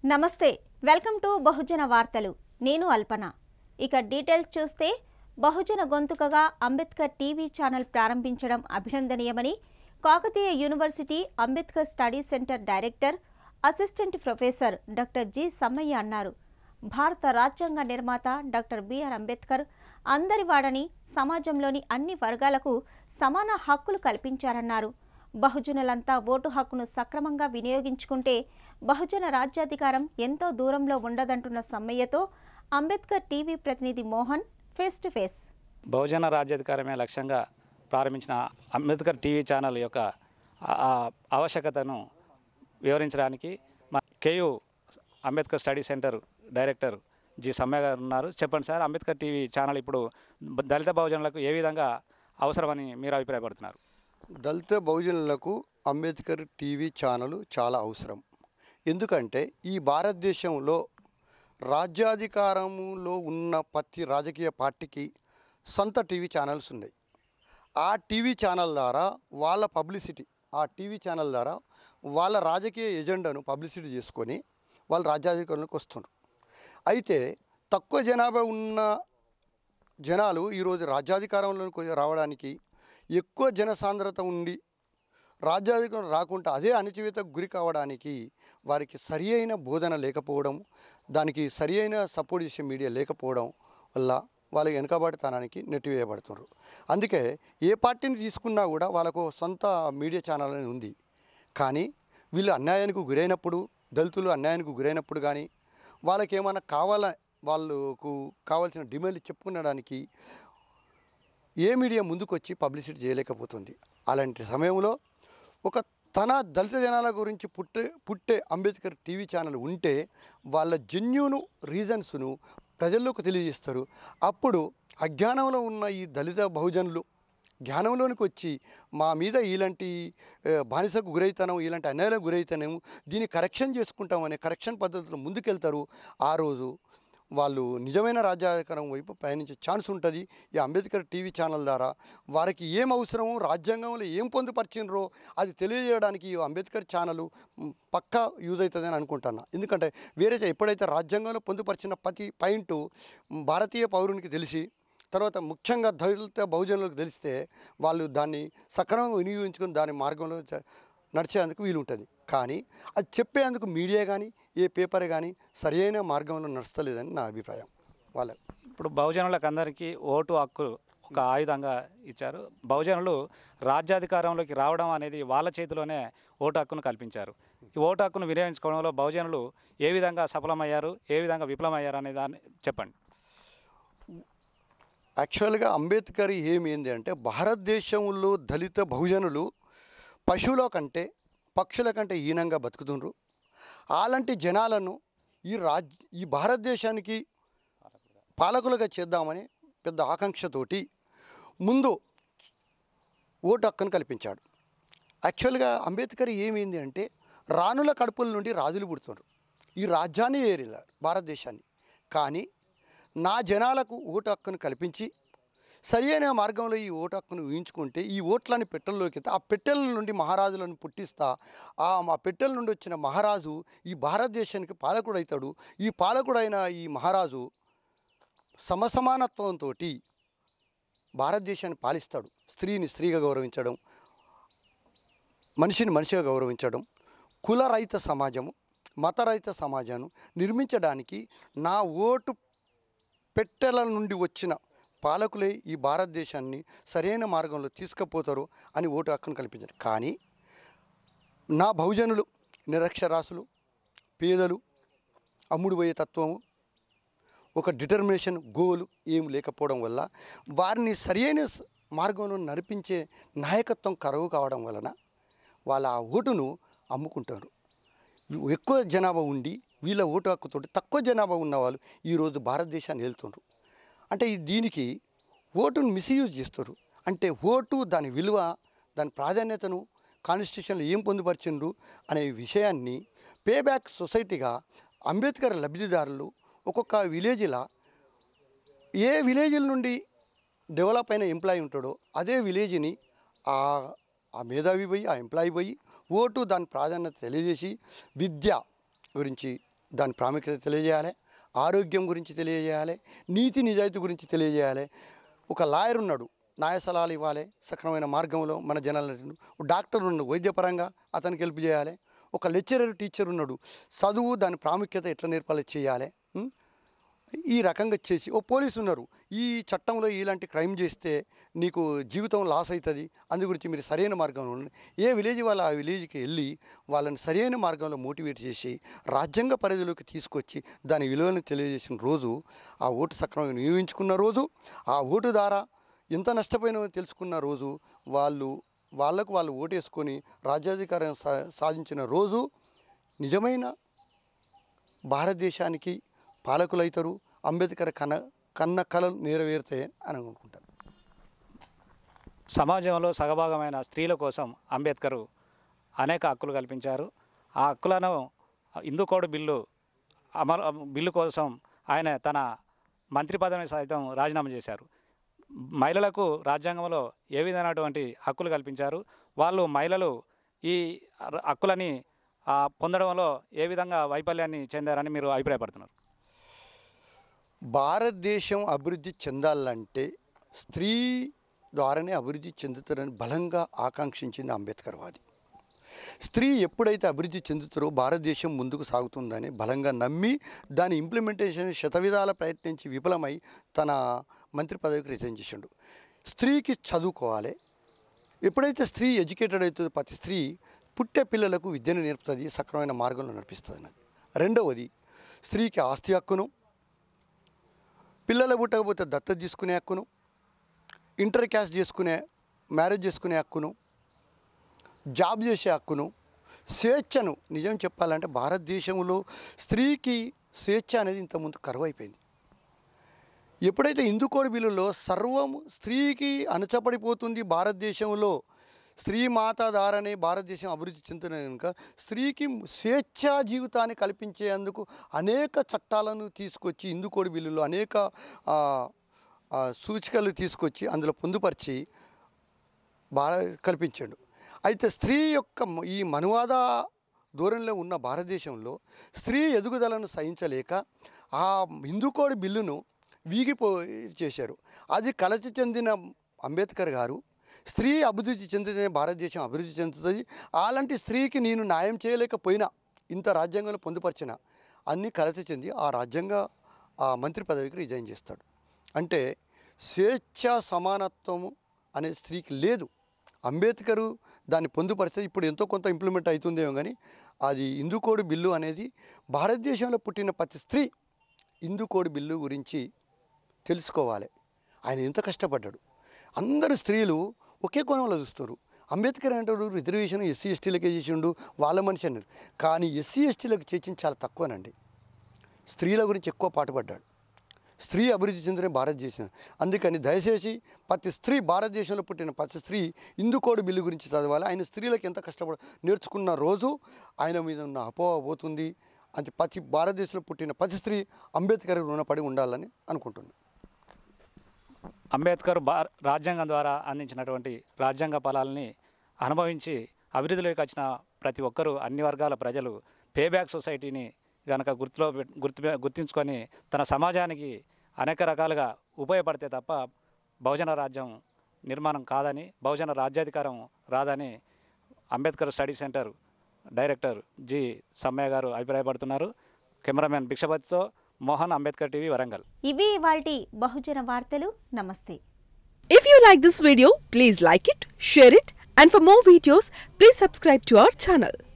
నమస్తే welcome to బహుజన వార్తలు నేను అల్పన ఇక డీటెయిల్స్ చూస్తే బహుజన గొంతుకగా అంబేద్కర్ టీవీ ఛానల్ ప్రారంభించడం అభినందనీయమని Kakatiya university Ambedkar study centre director assistant professor doctor G Sammaiah అన్నారు భారత రాజ్యాంగ నిర్మాత డాక్టర్ బిఆర్ అంబేద్కర్ అందరివాడని సమాజంలోని అన్ని వర్గాలకు సమాన హక్కులు కల్పించారన్నారు బహుజనులంతా ఓటు హక్కును సక్రమంగా వినియోగించుకుంటే బహుజన రాజ్యాధికారం ఎంతో దూరంలో ఉండదంటున్న సమ్మయ్యతో అంబేద్కర్ టీవీ ప్రతినిధి మోహన్ ఫేస్ టు ఫేస్ బహుజన రాజ్యాధికారమే లక్ష్యంగా ప్రారంభించిన అంబేద్కర్ టీవీ ఛానల్ యొక్క ఆ- ఆ ఆవశ్యకతను వివరించడానికి మా KU Ambedkar study centre director G Samya garu ఉన్నారు చెప్పండి సార్ అంబేద్కర్ టీవీ ఛానల్ ఇప్పుడు బ- దళిత బహుజనులకు ఏ విధంగా అవసరమని మీరు అభిప్రాయపడుతున్నారు దళిత బహుజనులకు అంబేద్కర్ టీవీ ఛానల్ చాలా అవసరం ఎందుకంటే ఈ భారతదేశంలో రాజ్యాధికారంలో ఉన్న ప్రతి రాజకీయ పార్టీకి సొంత టీవీ ఛానల్స్ ఉన్నాయి ఆ టీవీ ఛానల్ ద్వారా వాళ్ళ పబ్లిసిటీ ఆ టీవీ ఛానల్ ద్వారా వాళ్ళ రాజకీయ ఎజెండాను పబ్లిసిటీ చేసుకొని వాళ్ళు రాజ్యాధికారంలోకి వస్తున్నారు అయితే తక్కువ జనాభా ఉన్న జనాలు ఈరోజు రాజ్యాధికారంలోకి రావడానికి ఎక్కువ జనసాంద్రత ఉండి రాజ్యాధికారం రాకుండా అదే అణచివేతకు గురి కావడానికి వారికి సరి అయిన బోధన లేకపోవడం దానికి సరి అయిన సపోర్ట్ చేసే మీడియా లేకపోవడం వల్ల వాళ్ళ వెనుకబాటుతనానికి నెట్టివేయబడుతున్నారు అందుకే ఏ పార్టీని తీసుకున్నా కూడా వాళ్ళకు సొంత మీడియా ఛానల్ అనేది ఉంది కానీ వీళ్ళు అన్యాయానికి గురైనప్పుడు దళితులు అన్యాయానికి గురైనప్పుడు కానీ వాళ్ళకి ఏమైనా కావాల వాళ్ళకు కావాల్సిన డిమాండ్లు చెప్పుకునడానికి ఏ మీడియా ముందుకొచ్చి పబ్లిసిటీ చేయలేకపోతుంది అలాంటి సమయంలో ఒక తన దళిత జనాల గురించి పుట్టే పుట్టే అంబేద్కర్ టీవీ ఛానల్ ఉంటే వాళ్ళ జెన్యును రీజన్స్ను ప్రజల్లోకి తెలియజేస్తారు అప్పుడు అజ్ఞానంలో ఉన్న ఈ దళిత బహుజనులు జ్ఞానంలోనికి వచ్చి మా మీద ఇలాంటి ఆ, బానిసకు గురైతనం ఇలాంటి అన్యాయాలకు గురైతనం దీన్ని కరెక్షన్ చేసుకుంటామనే కరెక్షన్ పద్ధతిలో ముందుకెళ్తారు ఆ రోజు వాళ్ళు నిజమైన రాజ్యాధికారం వైపు పయనించే ఛాన్స్ ఉంటుంది ఈ అంబేద్కర్ టీవీ ఛానల్ ద్వారా వారికి ఏం అవసరమో రాజ్యాంగంలో ఏం పొందుపరిచినరో అది తెలియజేయడానికి ఈ అంబేద్కర్ ఛానల్ మ్, పక్కా యూజ్ అవుతుందని అనుకుంటున్నా ఎందుకంటే వేరే చే- ఎప్పుడైతే రాజ్యాంగంలో పొందుపరిచిన ప్రతి పాయింట్ భారతీయ పౌరునికి తెలిసి తర్వాత ముఖ్యంగా దళిత బహుజనులకు తెలిస్తే వాళ్ళు దాన్ని సక్రమంగా వినియోగించుకొని దాని మార్గంలో చ- నడిచేందుకు వీలు ఉంటుంది కానీ అది చెప్పేందుకు మీడియా కానీ ఏ పేపర్ కానీ సరైన మార్గంలో నడుస్తలేదని నా అభిప్రాయం వాళ్ళ ఇప్పుడు బహుజనులకు అందరికీ ఓటు హక్కు ఒక ఆయుధంగా ఇచ్చారు బహుజనులు రాజ్యాధికారంలోకి రావడం అనేది వాళ్ళ చేతిలోనే ఓటు హక్కును కల్పించారు ఈ ఓటు హక్కును వినియోగించుకోవడంలో బహుజనులు ఏ విధంగా సఫలమయ్యారు ఏ విధంగా విఫలమయ్యారు అనే దాన్ని చెప్పండి యాక్చువల్గా అంబేద్కర్ ఏమైంది అంటే భారతదేశంలో దళిత బహుజనులు పశువుల కంటే పక్షుల కంటే హీనంగా బతుకుతుండ్రు అలాంటి జనాలను ఈ రాజ్ ఈ భారతదేశానికి పాలకులుగా చేద్దామని పెద్ద ఆకాంక్షతోటి ముందు ఓటు హక్కును కల్పించాడు యాక్చువల్గా అంబేద్కర్ ఏమైంది అంటే రాణుల కడుపుల నుండి రాజులు పుడుతున్నారు ఈ రాజ్యాన్ని ఏరిలా భారతదేశాన్ని కానీ నా జనాలకు ఓటు హక్కును కల్పించి సరియైన మార్గంలో ఈ ఓటు హక్కును ఊహించుకుంటే ఈ ఓట్లని పెట్టెల్లోకి ఎత్తి, ఆ పెట్టెల నుండి మహారాజులను పుట్టిస్తా ఆ మా పెట్టెల నుండి వచ్చిన మహారాజు ఈ భారతదేశానికి పాలకుడు అవుతాడు ఈ పాలకుడైన ఈ మహారాజు సమసమానత్వంతో భారతదేశాన్ని పాలిస్తాడు స్త్రీని స్త్రీగా గౌరవించడం మనిషిని మనిషిగా గౌరవించడం కులరహిత సమాజము మతరహిత సమాజాన్ని నిర్మించడానికి నా ఓటు పెట్టెల నుండి వచ్చిన పాలకులే ఈ భారతదేశాన్ని సరైన మార్గంలో తీసుకుపోతారు అని ఓటు హక్కును కల్పించారు కానీ నా బహుజనులు నిరక్షరాసులు పేదలు అమ్ముడు పోయే తత్వము ఒక డిటర్మినేషన్ గోల్ ఏం లేకపోవడం వల్ల వారిని సరియైన స- మార్గంలో నడిపించే నాయకత్వం కరువు కావడం వలన వాళ్ళ ఆ ఓటును అమ్ముకుంటారు ఎక్కువ జనాభా ఉండి వీళ్ళ ఓటు హక్కుతోటి తక్కువ జనాభా ఉన్న వాళ్ళు ఈరోజు భారతదేశాన్ని వెళ్తున్నారు అంటే ఈ దీనికి ఓటును మిస్యూజ్ చేస్తారు అంటే ఓటు దాని విలువ దాని ప్రాధాన్యతను కాన్స్టిట్యూషన్లో ఏం పొందుపరిచిండ్రు అనే విషయాన్ని పేబ్యాక్ సొసైటీగా అంబేద్కర్ లబ్ధిదారులు ఒక్కొక్క విలేజ్లా ఏ విలేజ్ల నుండి డెవలప్ అయిన ఎంప్లాయీ ఉంటాడో అదే విలేజ్ని ఆ ఆ మేధావి పోయి ఆ ఎంప్లాయీ పోయి ఓటు దాని ప్రాధాన్యత తెలియజేసి విద్య గురించి దాని ప్రాముఖ్యత తెలియజేయాలి ఆరోగ్యం గురించి తెలియజేయాలి నీతి నిజాయితీ గురించి తెలియజేయాలి ఒక లాయర్ ఉన్నాడు న్యాయ సలహాలు ఇవ్వాలి సక్రమమైన మార్గంలో మన జనాలను డాక్టర్ ఉన్నాడు వైద్యపరంగా అతనికి హెల్ప్ చేయాలి ఒక లెక్చరర్ టీచర్ ఉన్నాడు చదువు దాని ప్రాముఖ్యత ఎట్లా నేర్పాలి చేయాలి ఉం? ఈ రకంగా చేసి ఓ పోలీసు ఉన్నారు ఈ చట్టంలో ఇలాంటి క్రైమ్ చేస్తే నీకు జీవితం లాస్ అవుతుంది అందు గురించి మీరు సరైన మార్గంలో ఉండండి ఏ విలేజ్ వాళ్ళు ఆ విలేజ్కి వెళ్ళి వాళ్ళని సరైన మార్గంలో మోటివేట్ చేసి రాజ్యాంగ పరిధిలోకి తీసుకొచ్చి దాని విలువలను తెలియజేసిన రోజు ఆ ఓటు సక్రమంగా వినియోగించుకున్న రోజు ఆ ఓటు ద్వారా ఎంత నష్టపోయినా తెలుసుకున్న రోజు వాళ్ళు వాళ్ళకు వాళ్ళు ఓటేసుకొని రాజ్యాధికారం సా సాధించిన రోజు నిజమైన భారతదేశానికి పాలకులైతారు అంబేద్కర్ కన్న కన్న కళలు నెరవేరుతాయి అని అనుకుంటాను సమాజంలో సగభాగమైన స్త్రీల కోసం అంబేద్కర్ అనేక హక్కులు కల్పించారు ఆ హక్కులను హిందూ కోడ్ బిల్లు అమలు బిల్లు కోసం ఆయన తన మంత్రి పదవిని సైతం రాజీనామా చేశారు మహిళలకు రాజ్యాంగంలో ఏ విధమైనటువంటి హక్కులు కల్పించారు వాళ్ళు మహిళలు ఈ ర- హక్కులని ఆ, పొందడంలో ఏ విధంగా వైఫల్యాన్ని చెందారని మీరు అభిప్రాయపడుతున్నారు భారతదేశం అభివృద్ధి చెందాలంటే స్త్రీ ద్వారానే అభివృద్ధి చెందుతారని బలంగా ఆకాంక్షించింది అంబేద్కర్ వాది స్త్రీ ఎప్పుడైతే అభివృద్ధి చెందుతారో భారతదేశం ముందుకు సాగుతుందని బలంగా నమ్మి దాని ఇంప్లిమెంటేషన్ శతవిధాల ప్రయత్నించి విఫలమై తన మంత్రి పదవికి రిజైన్ చేసిండు స్త్రీకి చదువుకోవాలి ఎప్పుడైతే స్త్రీ ఎడ్యుకేటెడ్ అవుతుందో ప్రతి స్త్రీ పుట్టే పిల్లలకు విద్యను నేర్పుతుంది సక్రమైన మార్గంలో నడిపిస్తుంది అన్నది రెండవది స్త్రీకి ఆస్తి హక్కును పిల్లలు పుట్టకపోతే దత్తత తీసుకునే హక్కును ఇంటర్ క్యాస్ట్ చేసుకునే మ్యారేజ్ చేసుకునే హక్కును జాబ్ చేసే హక్కును స్వేచ్ఛను నిజం చెప్పాలంటే భారతదేశంలో స్త్రీకి స్వేచ్ఛ అనేది ఇంతకుముందు కరువు అయిపోయింది ఎప్పుడైతే హిందూ కోడ్ బిల్లులో సర్వం స్త్రీకి అణచబడిపోతుంది భారతదేశంలో స్త్రీ మాత ద్వారానే భారతదేశం అభివృద్ధి చెందుతున్నది కనుక స్త్రీకి స్వేచ్ఛా జీవితాన్ని కల్పించేందుకు అనేక చట్టాలను తీసుకొచ్చి హిందూ కోడ్ బిల్లులో అనేక ఆ, ఆ, సూచికలు తీసుకొచ్చి అందులో పొందుపరిచి బాగా కల్పించాడు అయితే స్త్రీ యొక్క మ- ఈ మనువాద ధోరణిలో ఉన్న భారతదేశంలో స్త్రీ ఎదుగుదలను సహించలేక ఆ హిందూ కోడ్ బిల్లును వీగిపో చేశారు అది కలచి చెందిన అంబేద్కర్ గారు స్త్రీ అభివృద్ధి చెందితే భారతదేశం అభివృద్ధి చెందుతుంది అలాంటి స్త్రీకి నేను న్యాయం చేయలేకపోయినా ఇంత రాజ్యాంగంలో పొందుపరిచిన అన్నీ కలత చెంది ఆ రాజ్యాంగ ఆ మంత్రి పదవికి రిజైన్ చేస్తాడు అంటే స్వేచ్ఛ సమానత్వము అనే స్త్రీకి లేదు అంబేద్కరు దాన్ని పొందుపరిస్తే ఇప్పుడు ఎంతో కొంత ఇంప్లిమెంట్ అవుతుందేమో కానీ అది హిందూ కోడ్ బిల్లు అనేది భారతదేశంలో పుట్టిన ప్రతి స్త్రీ హిందూ కోడ్ బిల్లు గురించి తెలుసుకోవాలి ఆయన ఎంత కష్టపడ్డాడు అందరు స్త్రీలు ఒకే కోణంలో చూస్తారు అంబేద్కర్ అంటాడు రిజర్వేషన్ ఎస్సీ ఎస్టీలకే చేసిండు వాళ్ళ మనిషి అన్నాడు కానీ ఎస్సీ ఎస్టీలకు చేసింది చాలా తక్కువనండి స్త్రీల గురించి ఎక్కువ పాటుపడ్డాడు స్త్రీ అభివృద్ధి చెందిన భారతదేశం అందుకని దయచేసి ప్రతి స్త్రీ భారతదేశంలో పుట్టిన ప్రతి స్త్రీ హిందూ కోడ్ బిల్లు గురించి చదవాలి ఆయన స్త్రీలకు ఎంత కష్టపడ నేర్చుకున్న రోజు ఆయన మీద ఉన్న అపోహ పోతుంది అంటే ప్రతి భారతదేశంలో పుట్టిన ప్రతి స్త్రీ అంబేద్కర్ రుణపడి ఉండాలని అనుకుంటున్నాను అంబేద్కర్ భా రాజ్యాంగం ద్వారా అందించినటువంటి రాజ్యాంగ ఫలాలని అనుభవించి అభివృద్ధిలోకి వచ్చిన ప్రతి ఒక్కరూ అన్ని వర్గాల ప్రజలు పేబ్యాక్ సొసైటీని కనుక గుర్తులో పెట్- గుర్తు గుర్తించుకొని తన సమాజానికి అనేక రకాలుగా ఉపయోగపడితే తప్ప బహుజన రాజ్యం నిర్మాణం కాదని బహుజన రాజ్యాధికారం రాదని Ambedkar study centre director G Sammaiah garu అభిప్రాయపడుతున్నారు కెమెరామెన్ భిక్షపతితో మోహన్ అంబేద్కర్ టీవీ వరంగల్ ఇవి ఇవాల్టి బహుజన వార్తలు నమస్తే If you like this video, please like it, share it, and for more videos, please subscribe to our channel.